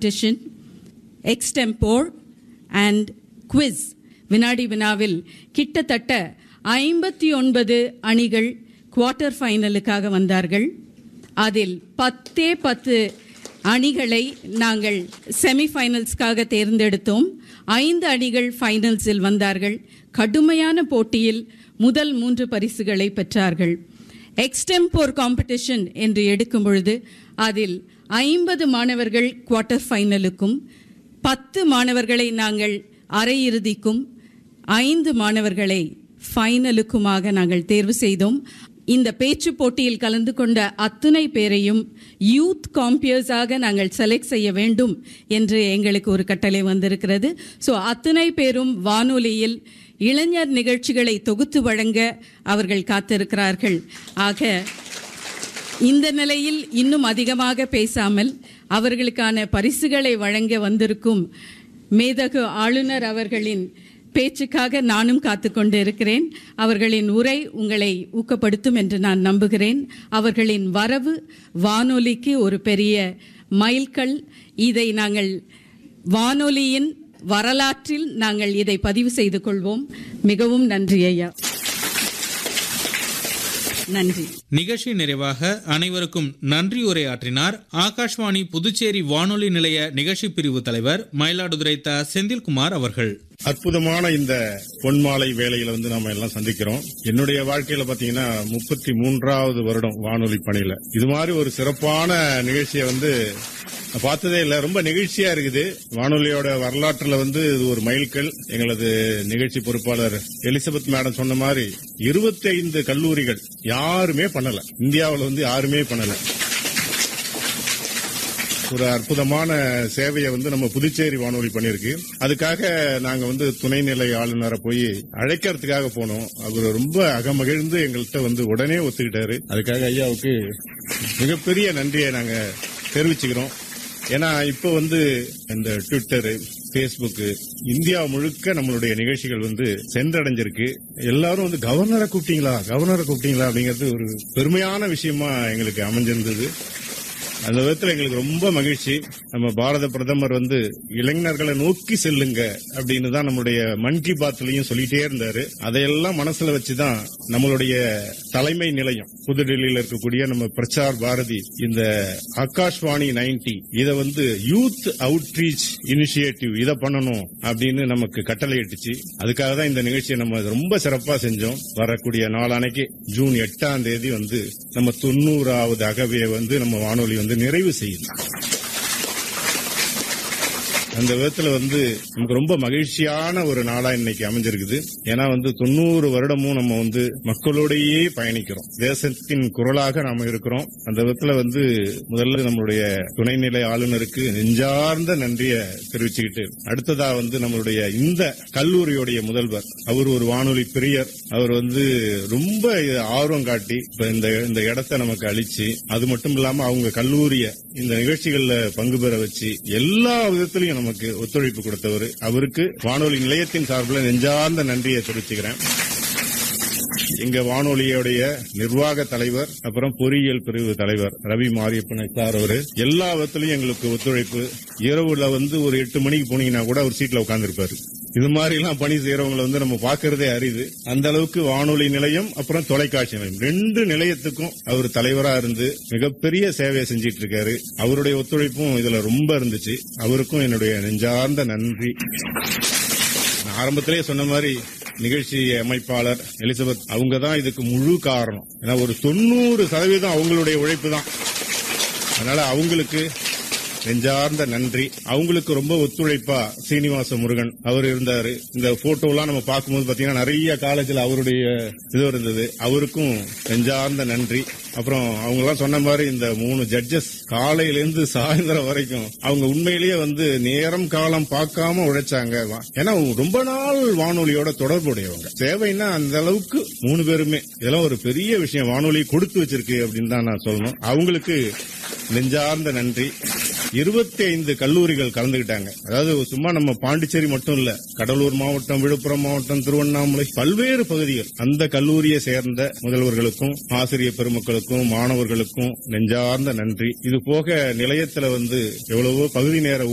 competition எக்ஸ்டெம்போர் and quiz வினாடி வினாவில் கிட்டத்தட்ட ஐம்பத்தி ஒன்பது அணிகள் குவார்ட்டர் ஃபைனலுக்காக வந்தார்கள் அதில் பத்தே பத்து அணிகளை நாங்கள் செமிஃபைனல்ஸ்க்காக தேர்ந்தெடுத்தோம் ஐந்து அணிகள் ஃபைனல்ஸில் வந்தார்கள் கடுமையான போட்டியில் முதல் மூன்று பரிசுகளை பெற்றார்கள் எக்ஸ்டெம்போர் காம்படிஷன் என்று எடுக்கும் பொழுது அதில் ஐம்பது மாணவர்கள் குவார்ட்டர் ஃபைனலுக்கும் பத்து மாணவர்களை நாங்கள் அரையிறுதிக்கும் ஐந்து மாணவர்களை ஃபைனலுக்குமாக நாங்கள் தேர்வு செய்தோம் இந்த பேச்சு போட்டியில் கலந்து கொண்ட அத்துணை பேரையும் யூத் காம்பியர்ஸாக நாங்கள் செலக்ட் செய்ய வேண்டும் என்று எங்களுக்கு ஒரு கட்டளை வந்திருக்கிறது ஸோ அத்துணை பேரும் வானொலியில் இளைஞர் நிகழ்ச்சிகளை தொகுத்து வழங்க அவர்கள் காத்திருக்கிறார்கள் ஆக இந்த நிலையில் இன்னும் அதிகமாக பேசாமல் அவர்களுக்கான பரிசுகளை வழங்க வந்திருக்கும் மேதகு ஆளுநர் அவர்களின் பேச்சுக்காக நானும் காத்து கொண்டு இருக்கிறேன் அவர்களின் உரை உங்களை ஊக்கப்படுத்தும் என்று நான் நம்புகிறேன் அவர்களின் வரவு வானொலிக்கு ஒரு பெரிய மைல்கல் இதை நாங்கள் வானொலியின் வரலாற்றில் நாங்கள் இதை பதிவு செய்து கொள்வோம் மிகவும் நன்றி ஐயா நன்றி நிகழ்ச்சி நிறைவாக அனைவருக்கும் நன்றி உரையாற்றினார் ஆகாஷ்வாணி புதுச்சேரி வானொலி நிலைய நிகழ்ச்சி பிரிவு தலைவர் மயிலாடுதுறை த செந்தில்குமார் அவர்கள் அற்புதமான இந்த பொன்மாலை வேலையில வந்து நாம எல்லாம் சந்திக்கிறோம் என்னுடைய வாழ்க்கையில பாத்தீங்கன்னா முப்பத்தி மூன்றாவது வருடம் வானொலி பணியில இது மாதிரி ஒரு சிறப்பான நிகழ்ச்சியை வந்து நான் பார்த்ததே இல்ல ரொம்ப நெகிழ்ச்சியா இருக்குது வானொலியோட வரலாற்றுல வந்து இது ஒரு மைல்கல் எங்களது நிகழ்ச்சி பொறுப்பாளர் எலிசபெத் மேடம் சொன்ன மாதிரி இருபத்தி ஐந்து கல்லூரிகள் யாருமே பண்ணல இந்தியாவுல வந்து யாருமே பண்ணல ஒரு அற்புதமான சேவையை வந்து நம்ம புதுச்சேரி வானொலி பண்ணிருக்கு அதுக்காக நாங்க வந்து துணைநிலை ஆளுநரை போய் அழைக்கிறதுக்காக போனோம் அவர் ரொம்ப அகமகிழ்ந்து எங்கள்கிட்ட வந்து உடனே ஒத்துக்கிட்டாரு அதுக்காக ஐயாவுக்கு மிகப்பெரிய நன்றியை நாங்க தெரிவிச்சுக்கிறோம் ஏன்னா இப்போ வந்து இந்த ட்விட்டரு பேஸ்புக் இந்தியா முழுக்க நம்மளுடைய நிகழ்ச்சிகள் வந்து சென்றடைஞ்சிருக்கு எல்லாரும் வந்து கவர்னரை கூப்பிட்டீங்களா கவர்னரை கூப்பிட்டீங்களா அப்படிங்கிறது ஒரு பெருமையான விஷயமா எங்களுக்கு அமைஞ்சிருந்தது அந்த விதத்துல எங்களுக்கு ரொம்ப மகிழ்ச்சி நம்ம பாரத பிரதமர் வந்து இளைஞர்களை நோக்கி செல்லுங்க அப்படின்னு தான் நம்மளுடைய மன் கி பாத்லயும் சொல்லிட்டே இருந்தாரு அதையெல்லாம் மனசுல வச்சுதான் நம்மளுடைய தலைமை நிலையம் புதுடெல்லியில இருக்கக்கூடிய நம்ம பிரச்சார் பாரதி இந்த ஆகாஷ்வாணி நைன்டி இத வந்து யூத் அவுட்ரீச் இனிஷியேட்டிவ் இதை பண்ணணும் அப்படின்னு நமக்கு கட்டளை இட்டுச்சு அதுக்காக தான் இந்த நிகழ்ச்சியை நம்ம ரொம்ப சிறப்பா செஞ்சோம் வரக்கூடிய நாளானைக்கு ஜூன் எட்டாம் தேதி வந்து நம்ம தொண்ணூறாவது அகவையை வந்து நம்ம வானொலி வந்து நிறைவு செய்யுது அந்த விதத்துல வந்து நமக்கு ரொம்ப மகிழ்ச்சியான ஒரு நாளா இன்னைக்கு அமைஞ்சிருக்குது ஏன்னா வந்து தொண்ணூறு வருடமும் நம்ம வந்து மக்களோடையே பயணிக்கிறோம் தேசத்தின் குரலாக நாம இருக்கிறோம் அந்த விதத்துல வந்து முதல்ல நம்மளுடைய துணைநிலை ஆளுநருக்கு நெஞ்சார்ந்த நன்றியை தெரிவிச்சுக்கிட்டு அடுத்ததா வந்து நம்மளுடைய இந்த கல்லூரியுடைய முதல்வர் அவர் ஒரு வானொலி பிரியர் அவர் வந்து ரொம்ப ஆர்வம் காட்டி இப்ப இந்த இந்த இடத்தை நமக்கு அளிச்சு அது மட்டும் இல்லாம அவங்க கல்லூரிய இந்த நிகழ்ச்சிகள்ல பங்கு பெற வச்சு எல்லா விதத்திலையும் நமக்கு ஒத்துழைப்பு கொடுத்தவர் அவருக்கு வானொலி நிலையத்தின் சார்பில் நெஞ்சார்ந்த நன்றியை தெரிவிச்சுக்கிறேன் எங்க வானொலியுடைய நிர்வாக தலைவர் அப்புறம் பொறியியல் பிரிவு தலைவர் ரவி மாரியப்பன் சார் அவரு எல்லா விதத்திலையும் எங்களுக்கு ஒத்துழைப்பு இரவுல வந்து ஒரு எட்டு மணிக்கு போனீங்கன்னா கூட அவர் சீட்ல உட்கார்ந்துருப்பாரு இது மாதிரி எல்லாம் பணி செய்யறவங்களை வந்து நம்ம பாக்குறதே அரிது அந்த அளவுக்கு வானொலி நிலையம் அப்புறம் தொலைக்காட்சி நிலையம் ரெண்டு நிலையத்துக்கும் அவர் தலைவரா இருந்து மிகப்பெரிய சேவையை செஞ்சிட்டு இருக்காரு அவருடைய ஒத்துழைப்பும் இதுல ரொம்ப இருந்துச்சு அவருக்கும் என்னுடைய நெஞ்சார்ந்த நன்றி நான் ஆரம்பத்திலே சொன்ன மாதிரி நிகழ்ச்சி அமைப்பாளர் எலிசபெத் அவங்க தான் இதுக்கு முழு காரணம் ஏன்னா ஒரு தொண்ணூறு சதவீதம் அவங்களுடைய உழைப்பு தான் அதனால அவங்களுக்கு நெஞ்சார்ந்த நன்றி அவங்களுக்கு ரொம்ப ஒத்துழைப்பா சீனிவாச முருகன் அவர் இருந்தாரு இந்த போட்டோ எல்லாம் நம்ம பார்க்கும்போது பாத்தீங்கன்னா நிறைய காலேஜ்ல அவருடைய இது இருந்தது அவருக்கும் நெஞ்சார்ந்த நன்றி அப்புறம் அவங்க எல்லாம் சொன்ன மாதிரி இந்த மூணு ஜட்ஜஸ் காலையில இருந்து சாயந்தரம் வரைக்கும் அவங்க உண்மையிலேயே வந்து நேரம் காலம் பார்க்காம உழைச்சாங்க ஏன்னா ரொம்ப நாள் வானொலியோட தொடர்புடையவங்க சேவைன்னா அந்த அளவுக்கு மூணு பேருமே இதெல்லாம் ஒரு பெரிய விஷயம் வானொலி கொடுத்து வச்சிருக்கு அப்படின்னு தான் நான் சொல்லணும் அவங்களுக்கு நெஞ்சார்ந்த நன்றி இருபத்தி ஐந்து கல்லூரிகள் கலந்துகிட்டாங்க அதாவது சும்மா நம்ம பாண்டிச்சேரி மட்டும் இல்ல கடலூர் மாவட்டம் விழுப்புரம் மாவட்டம் திருவண்ணாமலை பல்வேறு பகுதிகள் அந்த கல்லூரியை சேர்ந்த முதல்வர்களுக்கும் ஆசிரியர் பெருமக்களுக்கும் மாணவர்களுக்கும் நெஞ்சார்ந்த நன்றி இது போக நிலையத்துல வந்து எவ்வளவோ பகுதி நேர